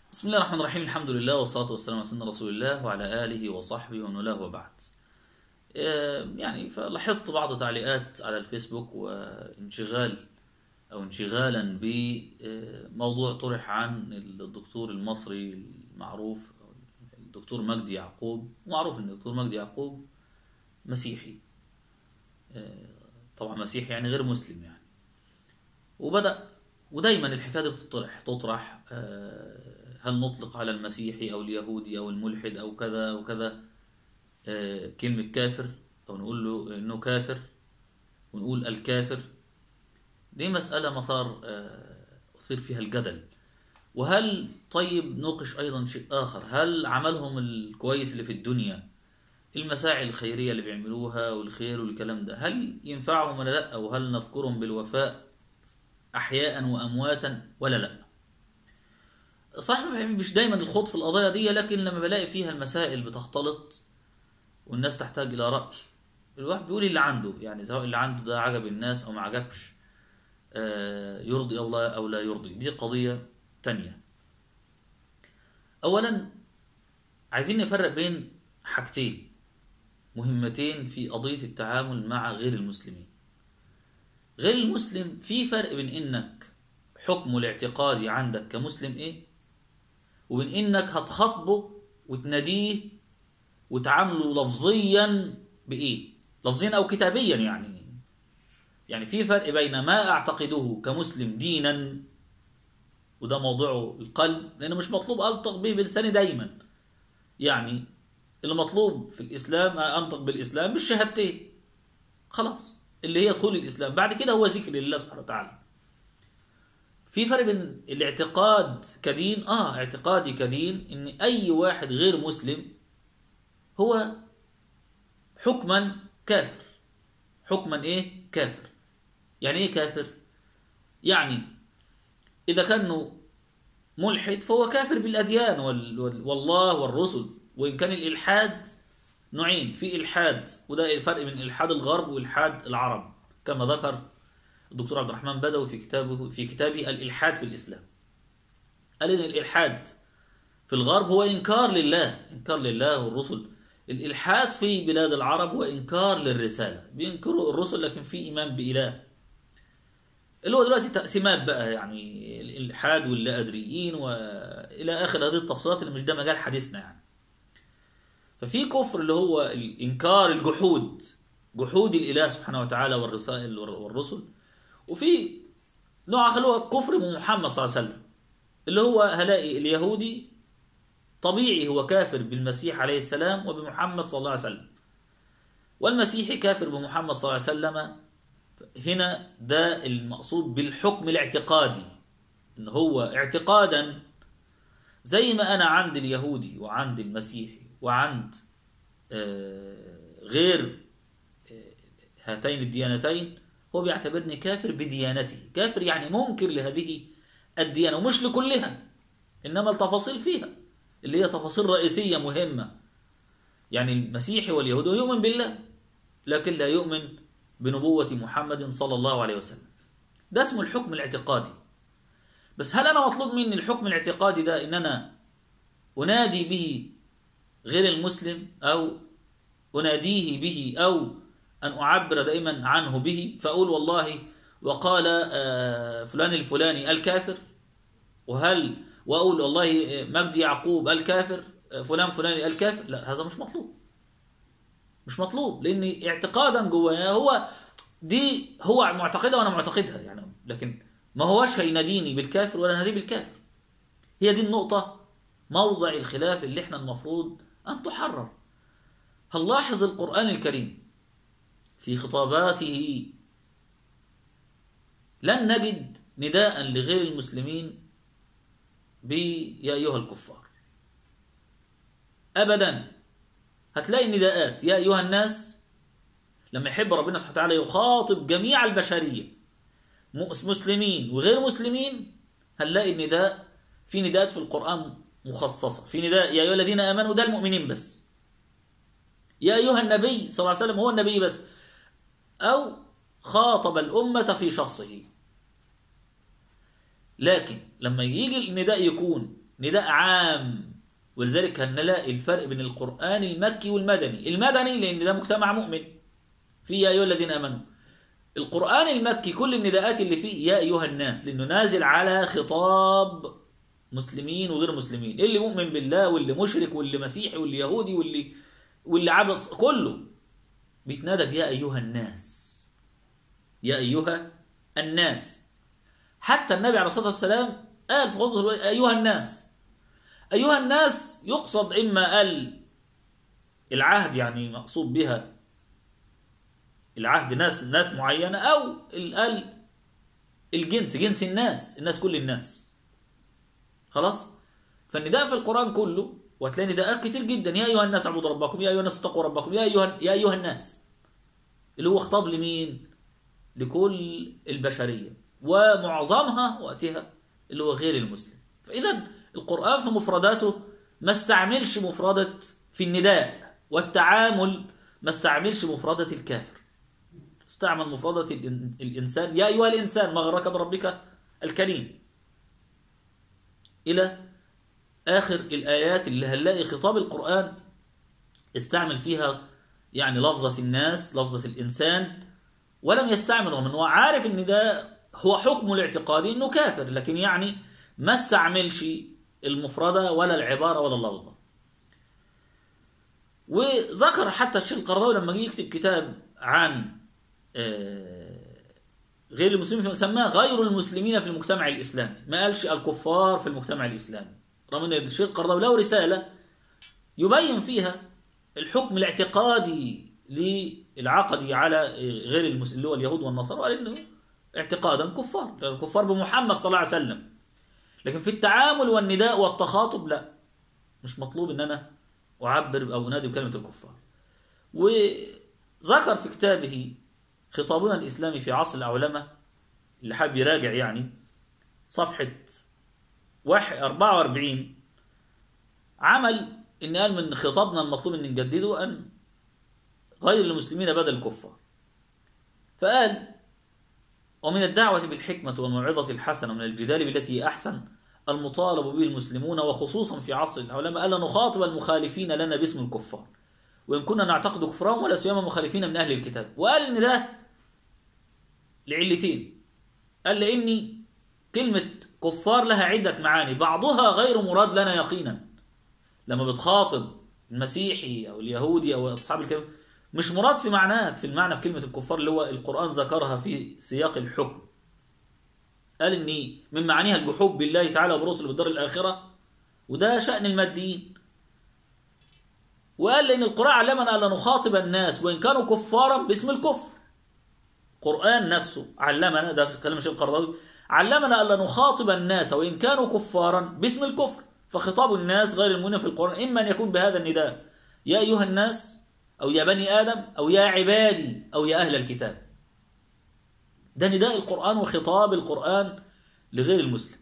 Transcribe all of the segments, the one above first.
بسم الله الرحمن الرحيم الحمد لله والصلاة والسلام على سيدنا رسول الله وعلى آله وصحبه ومن والاه وبعد آه، يعني فلاحظت بعض تعليقات على الفيسبوك وانشغال أو انشغالا بموضوع طرح عن الدكتور المصري المعروف الدكتور مجدي يعقوب معروف أن الدكتور مجدي يعقوب مسيحي آه، طبعا مسيحي يعني غير مسلم يعني وبدأ ودايما الحكايه دي بتطرح تطرح آه، هل نطلق على المسيحي او اليهودي او الملحد او كذا او كذا آه، كلمه كافر او نقول له انه كافر ونقول الكافر دي مساله مثار آه، اثير فيها الجدل وهل طيب نوقش ايضا شيء اخر هل عملهم الكويس اللي في الدنيا المساعي الخيريه اللي بيعملوها والخير والكلام ده هل ينفعهم ولا لا او هل نذكرهم بالوفاء احياء وامواتا ولا لا صحيح مش دايما الخوض في القضايا دي لكن لما بلاقي فيها المسائل بتختلط والناس تحتاج الى راي الواحد بيقول اللي عنده يعني سواء اللي عنده ده عجب الناس او ما عجبش آه، يرضي او لا او لا يرضي دي قضيه تانية اولا عايزين نفرق بين حاجتين مهمتين في قضيه التعامل مع غير المسلمين غير المسلم في فرق بين انك حكمه الاعتقادي عندك كمسلم ايه وبين انك هتخاطبه وتناديه وتعامله لفظيا بايه لفظيا او كتابيا يعني يعني في فرق بين ما اعتقده كمسلم دينا وده موضوعه القلب لانه مش مطلوب انطق به بلساني دايما يعني اللي مطلوب في الاسلام انطق بالاسلام بالشهادتين خلاص اللي هي دخول الاسلام بعد كده هو ذكر لله سبحانه وتعالى في فرق بين الاعتقاد كدين اه اعتقادي كدين ان اي واحد غير مسلم هو حكما كافر حكما ايه كافر يعني ايه كافر يعني اذا كانه ملحد فهو كافر بالاديان وال... وال... والله والرسل وان كان الالحاد نوعين في الحاد وده الفرق بين الحاد الغرب والحاد العرب كما ذكر الدكتور عبد الرحمن بدوي في كتابه في كتابه الالحاد في الاسلام قال ان الالحاد في الغرب هو انكار لله انكار لله والرسل الالحاد في بلاد العرب هو انكار للرساله بينكروا الرسل لكن في ايمان باله اللي هو دلوقتي تقسيمات بقى يعني الالحاد واللا ادريين والى اخر هذه التفصيلات اللي مش ده مجال حديثنا يعني ففي كفر اللي هو الانكار الجحود جحود الاله سبحانه وتعالى والرسائل والرسل وفي نوع اخر هو كفر بمحمد صلى الله عليه وسلم اللي هو هلاقي اليهودي طبيعي هو كافر بالمسيح عليه السلام وبمحمد صلى الله عليه وسلم والمسيحي كافر بمحمد صلى الله عليه وسلم هنا ده المقصود بالحكم الاعتقادي ان هو اعتقادا زي ما انا عند اليهودي وعند المسيحي وعند غير هاتين الديانتين هو بيعتبرني كافر بديانتي كافر يعني منكر لهذه الديانة ومش لكلها إنما التفاصيل فيها اللي هي تفاصيل رئيسية مهمة يعني المسيحي واليهودي يؤمن بالله لكن لا يؤمن بنبوة محمد صلى الله عليه وسلم ده اسمه الحكم الاعتقادي بس هل أنا مطلوب مني الحكم الاعتقادي ده إن أنا أنادي به غير المسلم أو أناديه به أو أن أعبر دائما عنه به فأقول والله وقال فلان الفلاني الكافر وهل وأقول والله مجدي يعقوب الكافر فلان فلاني الكافر لا هذا مش مطلوب مش مطلوب لأن اعتقادا جوايا هو دي هو معتقدها وأنا معتقدها يعني لكن ما هوش هيناديني بالكافر ولا ناديه بالكافر هي دي النقطة موضع الخلاف اللي احنا المفروض أن تحرر هنلاحظ القرآن الكريم في خطاباته لن نجد نداء لغير المسلمين ب يا أيها الكفار أبدا هتلاقي النداءات يا أيها الناس لما يحب ربنا سبحانه وتعالى يخاطب جميع البشرية مسلمين وغير مسلمين هنلاقي النداء في نداءات في القرآن مخصصة في نداء يا أيها الذين آمنوا ده المؤمنين بس يا أيها النبي صلى الله عليه وسلم هو النبي بس أو خاطب الأمة في شخصه لكن لما يجي النداء يكون نداء عام ولذلك هنلاقي الفرق بين القرآن المكي والمدني المدني لأن ده مجتمع مؤمن في يا أيها الذين آمنوا القرآن المكي كل النداءات اللي فيه يا أيها الناس لأنه نازل على خطاب مسلمين وغير مسلمين اللي مؤمن بالله واللي مشرك واللي مسيحي واللي يهودي واللي واللي عبد كله بيتنادى يا أيها الناس يا أيها الناس حتى النبي عليه الصلاة والسلام قال في خطبة أيها الناس أيها الناس يقصد إما قال العهد يعني مقصود بها العهد ناس ناس معينة أو قال الجنس جنس الناس الناس كل الناس خلاص فالنداء في القرآن كله وهتلاقي نداءات كتير جدا يا أيها الناس اعبدوا ربكم يا أيها الناس اتقوا ربكم يا أيها يا أيها الناس اللي هو خطاب لمين؟ لكل البشرية ومعظمها وقتها اللي هو غير المسلم فإذا القرآن في مفرداته ما استعملش مفردة في النداء والتعامل ما استعملش مفردة الكافر استعمل مفردة الإنسان يا أيها الإنسان ما غرك بربك الكريم إلى آخر الآيات اللي هنلاقي خطاب القرآن استعمل فيها يعني لفظة الناس لفظة الإنسان ولم يستعمل رغم أنه عارف أن ده هو حكمه الاعتقادي أنه كافر لكن يعني ما استعملش المفردة ولا العبارة ولا اللفظة وذكر حتى الشيخ القرضاوي لما جه يكتب كتاب عن غير المسلمين سماه غير المسلمين في المجتمع الإسلامي ما قالش الكفار في المجتمع الإسلامي رغم أن الشيخ القرضاوي له رسالة يبين فيها الحكم الاعتقادي للعقدي على غير المسلمين اللي هو اليهود والنصارى وقال انه اعتقادا كفار الكفار بمحمد صلى الله عليه وسلم لكن في التعامل والنداء والتخاطب لا مش مطلوب ان انا اعبر او انادي بكلمه الكفار وذكر في كتابه خطابنا الاسلامي في عصر العولمه اللي حاب يراجع يعني صفحه 44 عمل ان قال من خطابنا المطلوب ان نجدده ان غير المسلمين بدل الكفار فقال ومن الدعوة بالحكمة والموعظة الحسنة ومن الجدال بالتي هي أحسن المطالب به المسلمون وخصوصا في عصر العلماء ألا نخاطب المخالفين لنا باسم الكفار وإن كنا نعتقد كفرهم ولا سيما مخالفين من أهل الكتاب وقال إن ده لعلتين قال لإني كلمة كفار لها عدة معاني بعضها غير مراد لنا يقينا لما بتخاطب المسيحي أو اليهودي أو أصحاب الكتاب مش مراد في معناك في المعنى في كلمة الكفار اللي هو القرآن ذكرها في سياق الحكم قال إن من معانيها الجحود بالله تعالى وبرسله بالدار الآخرة وده شأن الماديين وقال إن القرآن علمنا ألا نخاطب الناس وإن كانوا كفارا باسم الكفر القرآن نفسه علمنا ده كلام الشيخ القرضاوي علمنا ألا نخاطب الناس وإن كانوا كفارا باسم الكفر فخطاب الناس غير المؤمنين في القرآن إما أن يكون بهذا النداء يا أيها الناس أو يا بني آدم أو يا عبادي أو يا أهل الكتاب ده نداء القرآن وخطاب القرآن لغير المسلم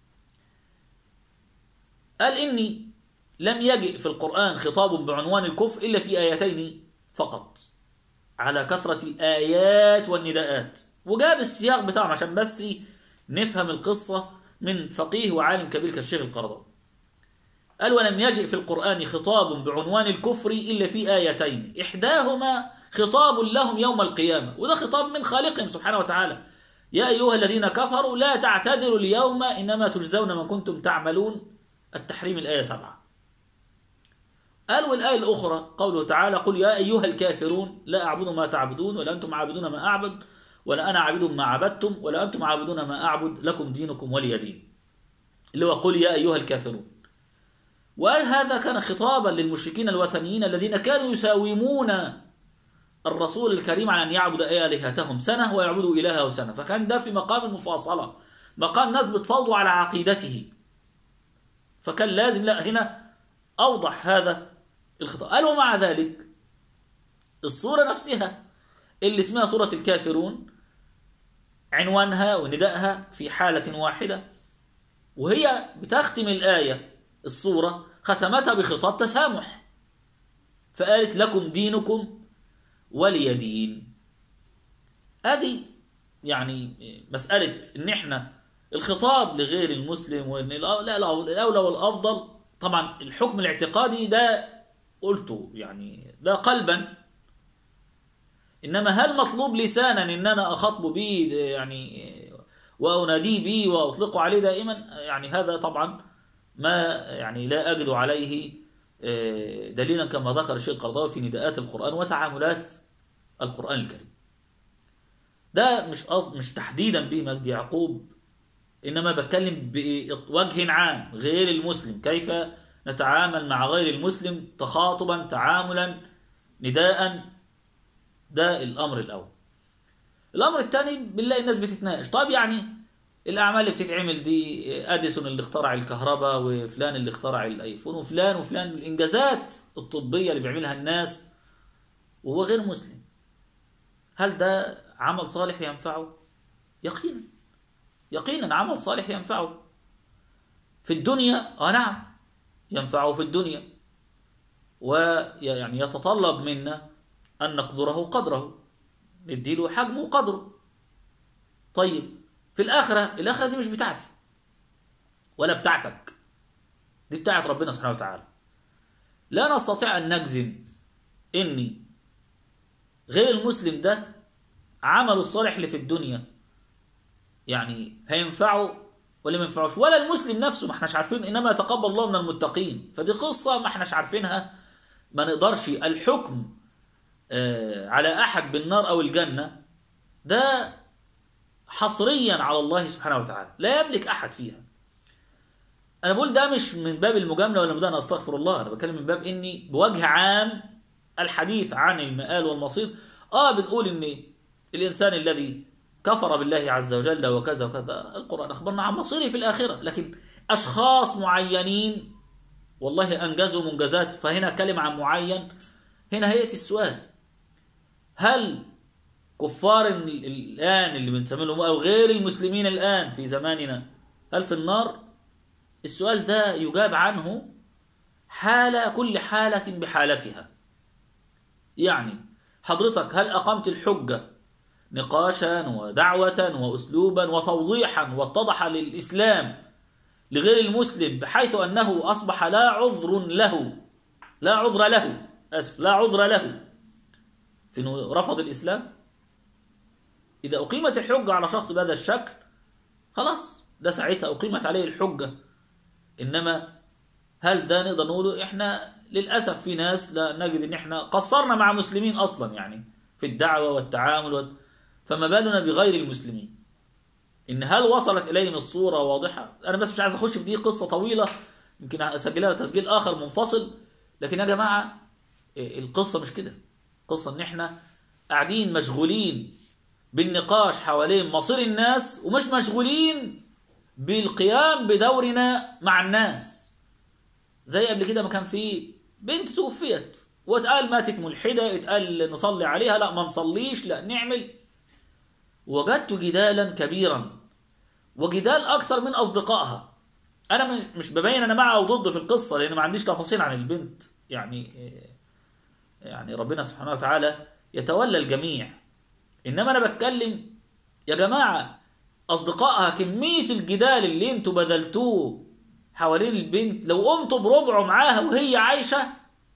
قال إني لم يجئ في القرآن خطاب بعنوان الكفر إلا في آيتين فقط على كثرة الآيات والنداءات وجاب السياق بتاعهم عشان بس نفهم القصة من فقيه وعالم كبير كالشيخ القرضاوي قال ولم يجئ في القرآن خطاب بعنوان الكفر إلا في آيتين إحداهما خطاب لهم يوم القيامة وده خطاب من خالقهم سبحانه وتعالى يا أيها الذين كفروا لا تعتذروا اليوم إنما تجزون ما كنتم تعملون التحريم الآية سبعة قال والآية الأخرى قوله تعالى قل يا أيها الكافرون لا أعبد ما تعبدون ولا أنتم عابدون ما أعبد ولا أنا عابد ما عبدتم ولا أنتم عابدون ما أعبد لكم دينكم ولي دين اللي هو قل يا أيها الكافرون وقال هذا كان خطابا للمشركين الوثنيين الذين كانوا يساومون الرسول الكريم على أن يعبد آلهتهم سنة ويعبدوا إلهه سنة فكان ده في مقام المفاصلة مقام ناس بتفوضوا على عقيدته فكان لازم لا هنا أوضح هذا الخطاب قال ومع ذلك الصورة نفسها اللي اسمها سورة الكافرون عنوانها وندائها في حالة واحدة وهي بتختم الآية الصورة ختمتها بخطاب تسامح فقالت لكم دينكم ولي دين هذه يعني مسألة إن إحنا الخطاب لغير المسلم وان الأ- لا لا الاولى والافضل طبعا الحكم الاعتقادي ده قلته يعني ده قلبا انما هل مطلوب لسانا ان انا اخاطب به ده يعني واناديه به واطلقه عليه دائما يعني هذا طبعا ما يعني لا اجد عليه آه، دليلا كما ذكر الشيخ القرضاوي في نداءات القران وتعاملات القران الكريم ده مش قصد مش تحديدا بمجد يعقوب انما بتكلم بوجه عام غير المسلم كيف نتعامل مع غير المسلم تخاطبا تعاملا نداء ده الامر الاول الامر الثاني بنلاقي الناس بتتناقش طب يعني الاعمال اللي بتتعمل دي اديسون اللي اخترع الكهرباء وفلان اللي اخترع الايفون وفلان وفلان الانجازات الطبيه اللي بيعملها الناس وهو غير مسلم هل ده عمل صالح ينفعه يقينا يقينا عمل صالح ينفعه في الدنيا اه نعم ينفعه في الدنيا ويعني يتطلب منا أن نقدره قدره نديله حجمه وقدره طيب في الآخرة الآخرة دي مش بتاعتي ولا بتاعتك دي بتاعت ربنا سبحانه وتعالى لا نستطيع أن نجزم إني غير المسلم ده عمله الصالح اللي في الدنيا يعني هينفعه ولا ما ينفعوش ولا المسلم نفسه ما احناش عارفين انما يتقبل الله من المتقين فدي قصه ما احناش عارفينها ما نقدرش الحكم آه، على احد بالنار او الجنه ده حصريا على الله سبحانه وتعالى لا يملك احد فيها انا بقول ده مش من باب المجامله ولا من ده انا استغفر الله انا بتكلم من باب اني بوجه عام الحديث عن المآل والمصير اه بنقول ان الانسان الذي كفر بالله عز وجل وكذا وكذا القرآن أخبرنا عن مصيره في الآخرة لكن أشخاص معينين والله أنجزوا منجزات فهنا كلمة عن معين هنا هيئة السؤال هل كفار ال- الآن اللي بنسمي لهم أو غير المسلمين الآن في زماننا هل في النار السؤال ده يجاب عنه حالة كل حالة بحالتها يعني حضرتك هل أقمت الحجة نقاشا ودعوة وأسلوبا وتوضيحا واتضح للإسلام لغير المسلم بحيث أنه أصبح لا عذر له لا عذر له أسف لا عذر له في أنه رفض الإسلام إذا أقيمت الحجة على شخص بهذا الشكل خلاص ده ساعتها أقيمت عليه الحجة إنما هل ده نقدر نقوله إحنا للأسف في ناس لا نجد إن إحنا قصرنا مع مسلمين أصلا يعني في الدعوة والتعامل وال... فما بالنا بغير المسلمين إن هل وصلت إليهم الصورة واضحة أنا بس مش عايز أخش في دي قصة طويلة يمكن أسجلها تسجيل آخر منفصل لكن يا جماعة إيه، القصة مش كده القصة إن إحنا قاعدين مشغولين بالنقاش حوالين مصير الناس ومش مشغولين بالقيام بدورنا مع الناس زي قبل كده ما كان في بنت توفيت واتقال ماتت ملحدة اتقال نصلي عليها لا ما نصليش لا نعمل وجدت جدالا كبيرا وجدال أكثر من أصدقائها أنا مش- مش ببين أنا مع أو ضد في القصة لأن ما عنديش تفاصيل عن البنت يعني يعني ربنا سبحانه وتعالى يتولى الجميع إنما أنا بتكلم يا جماعة أصدقائها كمية الجدال اللي انتوا بذلتوه حوالين البنت لو قمتوا بربعه معاها وهي عايشة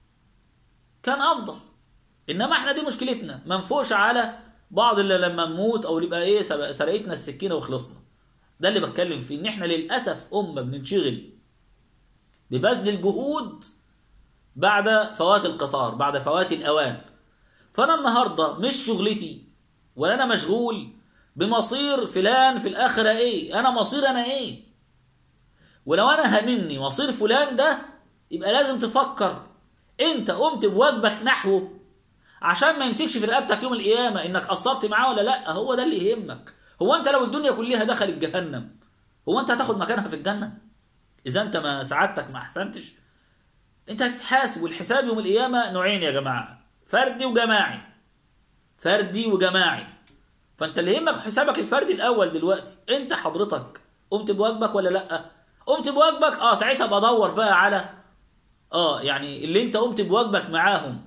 كان أفضل إنما احنا دي مشكلتنا ما نفوقش على بعض اللي لما نموت أو يبقى إيه سب- سرقتنا السكينة وخلصنا ده اللي بتكلم فيه إن احنا للأسف أمة بننشغل ببذل الجهود بعد فوات القطار بعد فوات الأوان فأنا النهاردة مش شغلتي ولا أنا مشغول بمصير فلان في الآخرة إيه أنا مصير أنا إيه ولو أنا هاممني مصير فلان ده يبقى لازم تفكر أنت قمت بواجبك نحوه عشان ما يمسكش في رقبتك يوم القيامة إنك قصرت معاه ولا لأ هو ده اللي يهمك هو أنت لو الدنيا كلها دخلت جهنم هو أنت هتاخد مكانها في الجنة إذا أنت ما سعادتك ما أحسنتش أنت هتتحاسب والحساب يوم القيامة نوعين يا جماعة فردي وجماعي فردي وجماعي فانت اللي يهمك حسابك الفردي الاول دلوقتي انت حضرتك قمت بواجبك ولا لا قمت بواجبك اه ساعتها بدور بقى على اه يعني اللي انت قمت بواجبك معاهم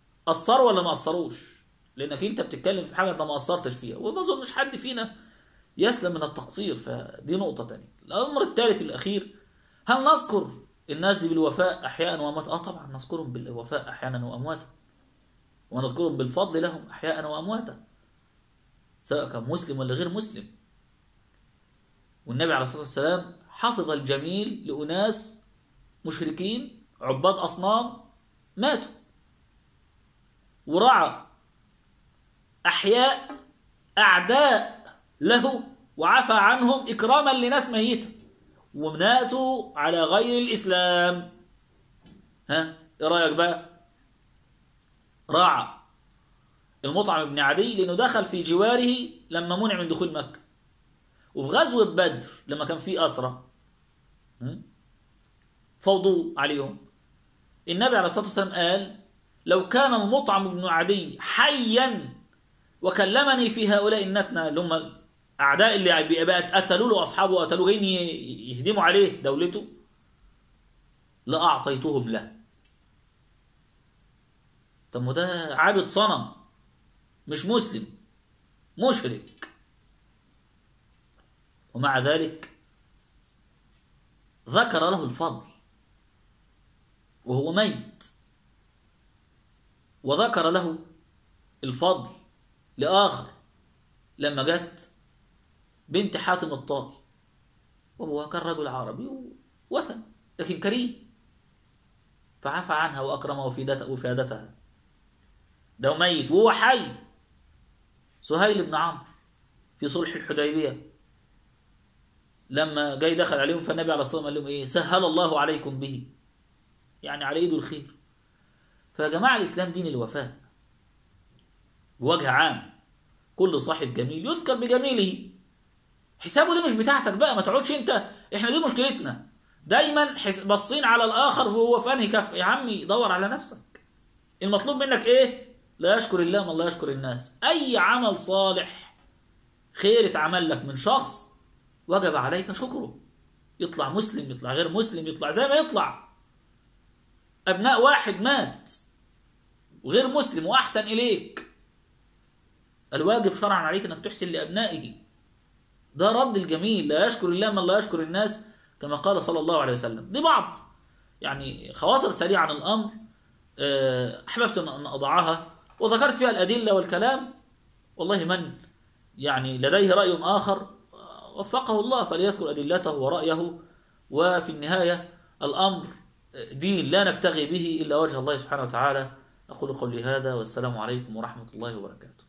قصروا ولا ما قصروش لانك انت بتتكلم في حاجه انت ما قصرتش فيها وما اظنش حد فينا يسلم من التقصير فدي نقطة تانية الأمر الثالث الأخير هل نذكر الناس دي بالوفاء أحياء وأمواتا؟ آه طبعا نذكرهم بالوفاء أحيانا وأمواتا ونذكرهم بالفضل لهم أحياء وأمواتا سواء كان مسلم ولا غير مسلم والنبي عليه الصلاة والسلام حفظ الجميل لأناس مشركين عباد أصنام ماتوا ورعى أحياء أعداء له وعفى عنهم إكراما لناس ميتة وماتوا على غير الإسلام ها إيه رأيك بقى راعى المطعم بن عدي لأنه دخل في جواره لما منع من دخول مكة وفي غزوة بدر لما كان في أسرى فوضوا عليهم النبي عليه الصلاة والسلام قال لو كان المطعم بن عدي حيا وكلمني في هؤلاء النتنة اللي هم أعداء اللي بقت قتلوا له أصحابه وقتلوا جايين يهدموا عليه دولته لأعطيتهم له طب ما ده عابد صنم مش مسلم مشرك ومع ذلك ذكر له الفضل وهو ميت وذكر له الفضل لآخر لما جت بنت حاتم الطائي وهو كان رجل عربي وثن لكن كريم فعفى عنها وأكرم وفادتها ده ميت وهو حي سهيل بن عمرو في صلح الحديبية لما جاي دخل عليهم فالنبي عليه الصلاة والسلام قال لهم إيه سهل الله عليكم به يعني على إيده الخير فيا جماعة الإسلام دين الوفاء بوجه عام كل صاحب جميل يذكر بجميله حسابه دي مش بتاعتك بقى ما تقعدش انت احنا دي مشكلتنا دايما باصين على الاخر وهو في انهي كف يا عمي دور على نفسك المطلوب منك ايه لا يشكر الله من لا يشكر الناس اي عمل صالح خير اتعمل لك من شخص وجب عليك شكره يطلع مسلم يطلع غير مسلم يطلع زي ما يطلع ابناء واحد مات وغير مسلم واحسن اليك الواجب شرعا عليك انك تحسن لابنائه ده رد الجميل لا يشكر الله من لا يشكر الناس كما قال صلى الله عليه وسلم دي بعض يعني خواطر سريعة عن الأمر أحببت أن أضعها وذكرت فيها الأدلة والكلام والله من يعني لديه رأي آخر وفقه الله فليذكر أدلته ورأيه وفي النهاية الأمر دين لا نبتغي به إلا وجه الله سبحانه وتعالى أقول قولي هذا والسلام عليكم ورحمة الله وبركاته